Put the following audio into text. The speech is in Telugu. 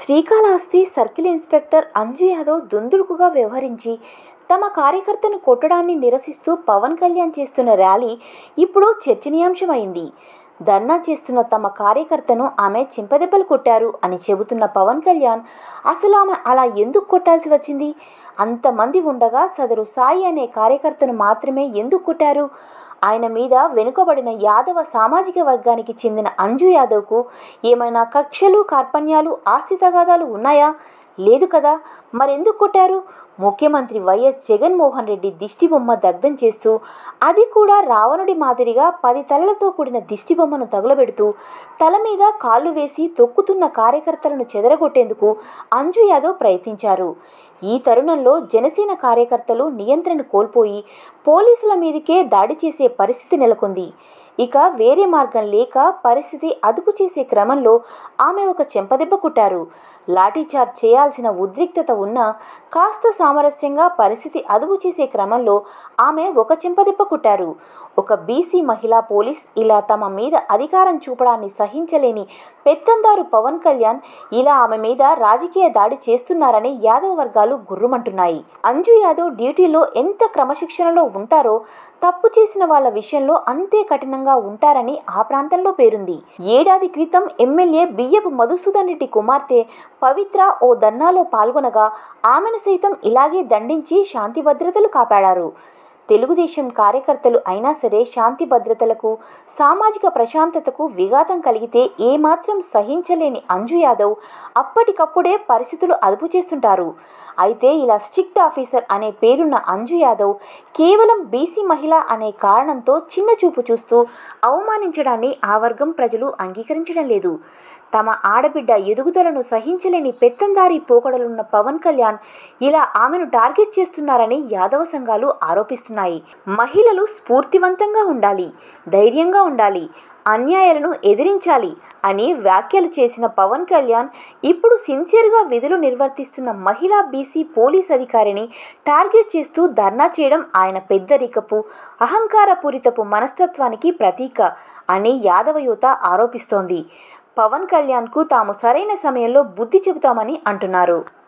శ్రీకాళహస్తి సర్కిల్ ఇన్స్పెక్టర్ అంజు యాదవ్ దుందుడుకుగా వ్యవహరించి తమ కార్యకర్తను కొట్టడాన్ని నిరసిస్తూ పవన్ కళ్యాణ్ చేస్తున్న ర్యాలీ ఇప్పుడు చర్చనీయాంశమైంది ధర్నా చేస్తున్న తమ కార్యకర్తను ఆమె చింపదెబ్బలు కొట్టారు అని చెబుతున్న పవన్ కళ్యాణ్ అసలు ఆమె అలా ఎందుకు కొట్టాల్సి వచ్చింది అంతమంది ఉండగా సదరు సాయి అనే కార్యకర్తను మాత్రమే ఎందుకు కొట్టారు ఆయన మీద వెనుకబడిన యాదవ సామాజిక వర్గానికి చెందిన అంజు యాదవ్కు ఏమైనా కక్షలు కార్పణ్యాలు ఆస్తి తగాదాలు ఉన్నాయా లేదు కదా మరెందుకు కొట్టారు ముఖ్యమంత్రి వైఎస్ జగన్మోహన్ రెడ్డి దిష్టిబొమ్మ దగ్ధం చేస్తూ అది కూడా రావణుడి మాదిరిగా పది తలలతో కూడిన దిష్టిబొమ్మను తగులబెడుతూ తల మీద కాళ్ళు వేసి తొక్కుతున్న కార్యకర్తలను చెదరగొట్టేందుకు అంజు యాదవ్ ప్రయత్నించారు ఈ తరుణంలో జనసేన కార్యకర్తలు నియంత్రణ కోల్పోయి పోలీసుల మీదకే దాడి చేసే పరిస్థితి నెలకొంది ఇక వేరే మార్గం లేక పరిస్థితి అదుపు చేసే క్రమంలో ఆమె ఒక చెంపదెబ్బ కుట్టారు లాఠీచార్జ్ చేయాల్సిన ఉద్రిక్తత ఉన్నా కాస్త సామరస్యంగా పరిస్థితి అదుపు చేసే క్రమంలో ఆమె ఒక చెంపదెబ్బ కుట్టారు ఒక బీసీ మహిళా పోలీస్ ఇలా తమ మీద అధికారం చూపడాన్ని సహించలేని పెత్తందారు పవన్ కళ్యాణ్ ఇలా ఆమె మీద రాజకీయ దాడి చేస్తున్నారని యాదవ్ వర్గాలు గుర్రుమంటున్నాయి అంజు యాదవ్ డ్యూటీలో ఎంత క్రమశిక్షణలో ఉంటారో తప్పు చేసిన వాళ్ళ విషయంలో అంతే కఠినంగా ఉంటారని ఆ ప్రాంతంలో పేరుంది ఏడాది క్రితం ఎమ్మెల్యే బియ్యపు మధుసూదన్ రెడ్డి కుమార్తె పవిత్ర ఓ ధర్నాలో పాల్గొనగా ఆమెను సైతం ఇలాగే దండించి శాంతి భద్రతలు కాపాడారు తెలుగుదేశం కార్యకర్తలు అయినా సరే శాంతి భద్రతలకు సామాజిక ప్రశాంతతకు విఘాతం కలిగితే ఏమాత్రం సహించలేని అంజు యాదవ్ అప్పటికప్పుడే పరిస్థితులు అదుపు చేస్తుంటారు అయితే ఇలా స్ట్రిక్ట్ ఆఫీసర్ అనే పేరున్న అంజు యాదవ్ కేవలం బీసీ మహిళ అనే కారణంతో చిన్న చూపు చూస్తూ అవమానించడాన్ని ఆ వర్గం ప్రజలు అంగీకరించడం లేదు తమ ఆడబిడ్డ ఎదుగుదలను సహించలేని పెత్తందారి పోకడలున్న పవన్ కళ్యాణ్ ఇలా ఆమెను టార్గెట్ చేస్తున్నారని యాదవ సంఘాలు ఆరోపిస్తున్నాయి మహిళలు స్ఫూర్తివంతంగా ఉండాలి ధైర్యంగా ఉండాలి అన్యాయాలను ఎదిరించాలి అని వ్యాఖ్యలు చేసిన పవన్ కళ్యాణ్ ఇప్పుడు సిన్సియర్గా విధులు నిర్వర్తిస్తున్న మహిళా బీసీ పోలీస్ అధికారిని టార్గెట్ చేస్తూ ధర్నా చేయడం ఆయన పెద్దరికపు అహంకారపూరితపు మనస్తత్వానికి ప్రతీక అని యాదవ యువత ఆరోపిస్తోంది పవన్ కళ్యాణ్కు తాము సరైన సమయంలో బుద్ధి చెబుతామని అంటున్నారు